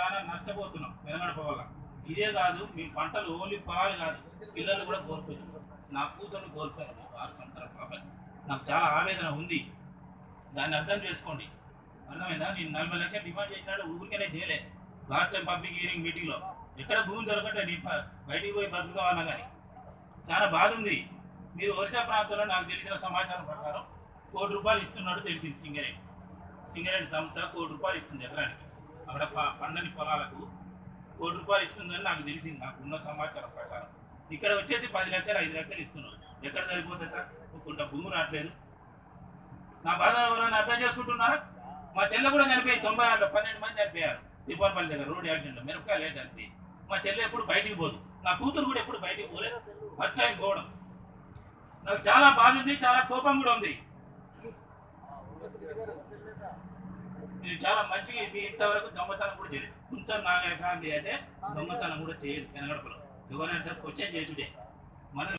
చాలా నష్టపోతున్నాం వెనగడప వల్ల ఇదే కాదు మీ పంటలు ఓన్లీ పొలాలు కాదు పిల్లలు కూడా కోల్పోయారు నా కూతుర్ని కోల్పోయాను ఆరు సంవత్సరాల పాపని నాకు చాలా ఆవేదన ఉంది దాన్ని అర్థం చేసుకోండి అర్థమైందా నేను నలభై లక్షలు డిమాండ్ చేసినాడు ఊరికనే చేయలే లాస్ట్ టైం పబ్లిక్ హియరింగ్ మీటింగ్లో ఎక్కడ భూమి దొరకట్లే నేను ప- బయటికి పోయి బతుకుతామన్నా కానీ చాలా బాధ ఉంది మీరు ఒరిసా ప్రాంతంలో నాకు తెలిసిన సమాచారం ప్రకారం కోటి రూపాయలు ఇస్తున్నాడు తెలిసింది సింగరేణి సింగరేణి సంస్థ కోటి రూపాయలు ఇస్తుంది ఎకరానికి అక్కడ ప- పండని పొలాలకు కోటి రూపాయలు ఇస్తుందని నాకు తెలిసింది నాకు ఉన్న సమాచారం ప్రకారం ఇక్కడ వచ్చేసి పది లక్షలు ఐదు లక్షలు ఇస్తున్నారు ఎక్కడ సరిపోతుంది సార్ కొంత భూమి రావట్లేదు నా బాధ ఎవరైనా అర్థం చేసుకుంటున్నారా మా చెల్లె కూడా చనిపోయింది తొంభై ఆరులో పన్నెండు మంది చనిపోయారు తిప్పనపల్లి దగ్గర రోడ్ యాక్సిడెంట్లో మిరపకాయలు ఏంటంటే మా చెల్లె ఎప్పుడు బయటికి పోదు నా కూతురు కూడా ఎప్పుడు బయటికి పోలేదు ఫస్ట్ టైం పోవడం నాకు చాలా బాధ ఉంది చాలా కోపం కూడా ఉంది ఇది చాలా మంచిగా మీ ఇంతవరకు దొంగతనం కూడా చేయలేదు కొంచెం నాగ ఫ్యామిలీ అంటే దొంగతనం కూడా చేయదు కనగడపలో ఎవరైనా సరే క్వశ్చన్ చేసుడే మనం